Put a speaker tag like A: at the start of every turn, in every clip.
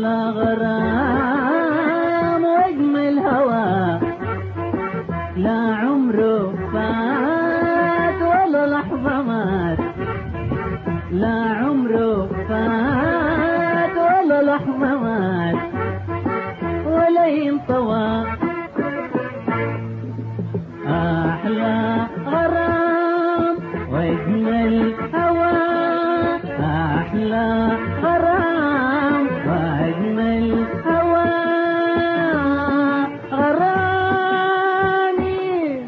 A: أحلى غرام وأجمل هوى لا عمره فات ولا لحظة مات لا عمره فات ولا لحظة مات ولا ينطوى أحلى غرام وأجمل هوى أحلى غرام وأجمل هوى غرامي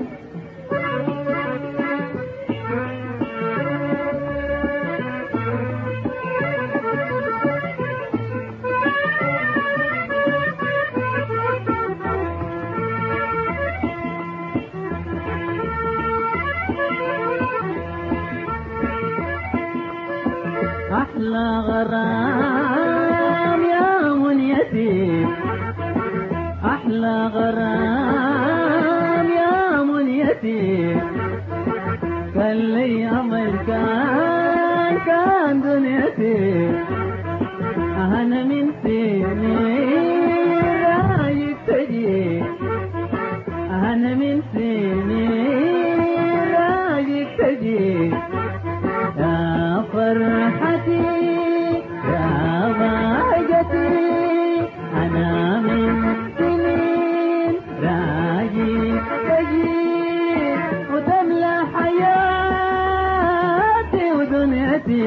A: أحلى غرام يا منيتي أحلى غرام يا منيتي كان لي أمل كان كان دنيتي أنا من سنين رايك تجي أنا من سنين رايك تجي يا فرحتي يا ضاجتي أنا من سنين راجي تجي وتملى حياتي ودنيتي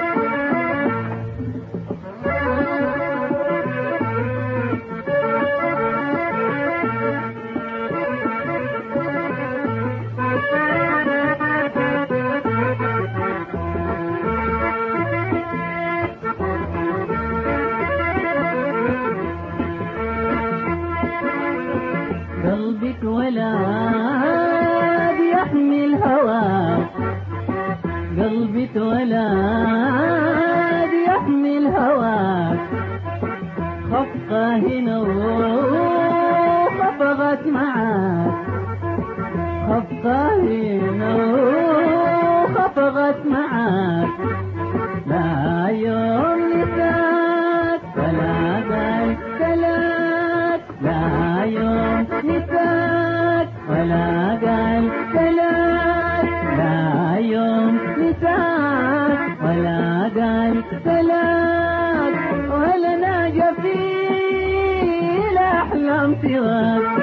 A: قلبك ولا بيحمي الهوى قلبك ولا بيحمي الهوى خفقة هنا وخفقت معاك خفقة هنا وخفقت معاك لا يوم نساك ولا قال سلاك لا يوم نساك ولا قال سلاك لا يوم نساك ولا قال سلاك ولا ناجى في الأحلام سواك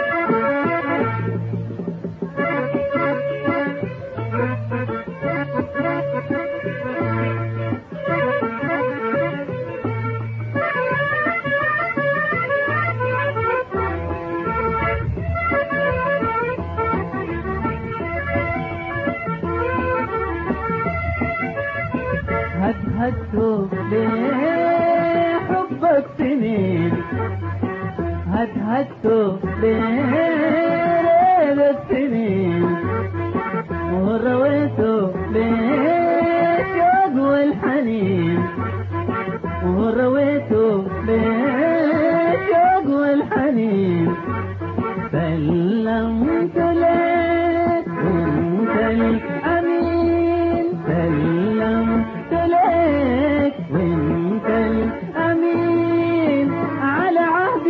A: هدهدت لحبك سنين هدهدت ليل السنين ورويت بالشوق والحنين ورويت بالشوق والحنين سلمت لك وانت الامين سلمت لك وانت الامين على عهد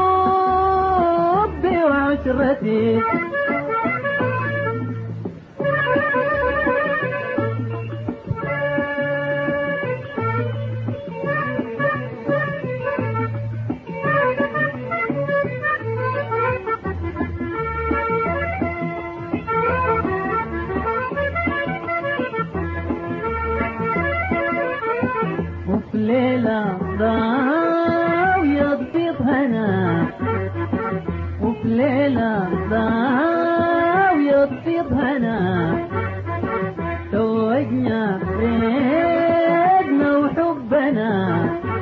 A: حبي وعشرتي وفي ليلة ضاوية تبيض هنا وفي ليلة ضاوية تبيض هنا توجنا ريدنا وحبنا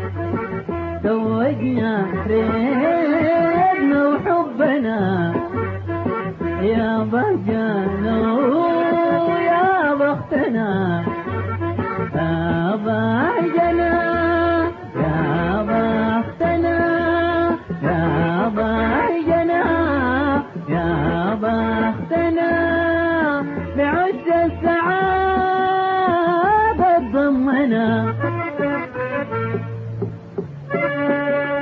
A: توجنا ريدنا وحبنا يا بهجنا ويا بختنا يا بهجنا يا بختنا يا بهجنا يا بختنا بعز السعادة ضمنا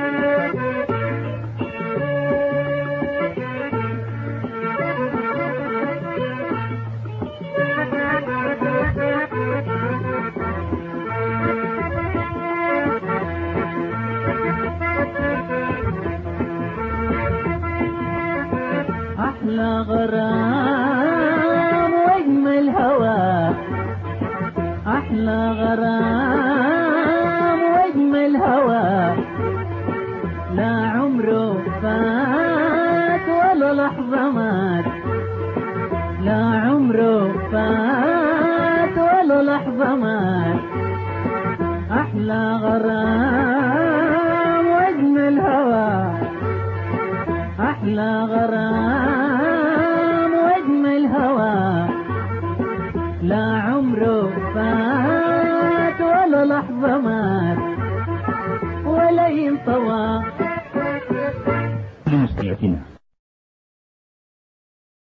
A: الهوى لا عمره فات ولا لحظة مات لا عمره فات ولا لحظة مات أحلى غرام وزن الهوى أحلى غرام